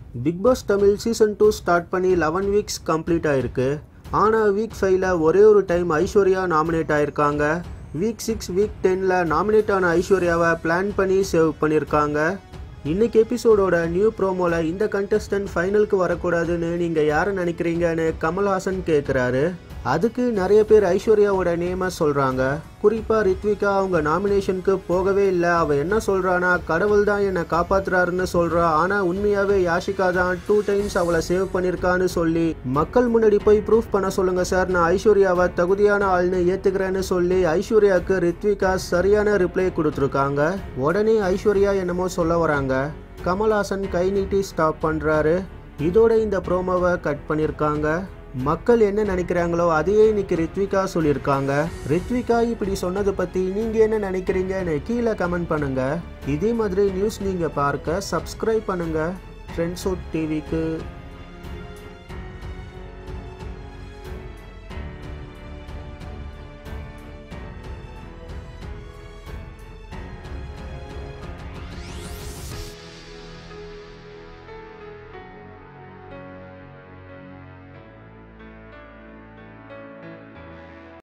big Boss Tamil season two start பண்ணி eleven weeks complete ஆயிருக்கு ஆனால் வீக் ஃபைவ்ல ஒரே ஒரு டைம் ஐஸ்வர்யா நாமினேட் ஆயிருக்காங்க வீக் சிக்ஸ் வீக் டென்னில் நாமினேட் ஆன ஐஸ்வர்யாவை பிளான் பண்ணி சேவ் பண்ணியிருக்காங்க இன்னைக்கு எபிசோடோட நியூ ப்ரோமோல இந்த கண்டஸ்டன்ட் ஃபைனலுக்கு வரக்கூடாதுன்னு நீங்கள் யாரை நினைக்கிறீங்கன்னு கமல்ஹாசன் கேட்குறாரு அதுக்கு நிறைய பேர் ஐஸ்வர்யாவோட நேமை சொல்கிறாங்க குறிப்பாக ரித்விகா அவங்க நாமினேஷனுக்கு போகவே இல்லை அவள் என்ன சொல்கிறானா கடவுள் தான் என்னை காப்பாத்துறாருன்னு சொல்கிறா ஆனால் உண்மையாகவே யாஷிகா தான் டூ டைம்ஸ் அவளை சேவ் பண்ணியிருக்கான்னு சொல்லி மக்கள் முன்னாடி போய் ப்ரூஃப் பண்ண சொல்லுங்க சார் நான் ஐஸ்வர்யாவை தகுதியான ஆள்னு ஏற்றுக்கிறேன்னு சொல்லி ஐஸ்வர்யாவுக்கு ரித்விகா சரியான ரிப்ளை கொடுத்துருக்காங்க உடனே ஐஸ்வர்யா என்னமோ சொல்ல வராங்க கமல்ஹாசன் கை நீட்டி ஸ்டாப் பண்ணுறாரு இதோட இந்த ப்ரோமோவை கட் பண்ணியிருக்காங்க மக்கள் என்ன நினைக்கிறாங்களோ அதையே இன்னைக்கு ரித்விகா சொல்லியிருக்காங்க ரித்விகா இப்படி சொன்னதை பற்றி நீங்கள் என்ன நினைக்கிறீங்கன்னு கீழே கமெண்ட் பண்ணுங்க இதே மாதிரி நியூஸ் நீங்கள் பார்க்க சப்ஸ்கிரைப் பண்ணுங்க ட்ரெண்ட்ஸோட் டிவிக்கு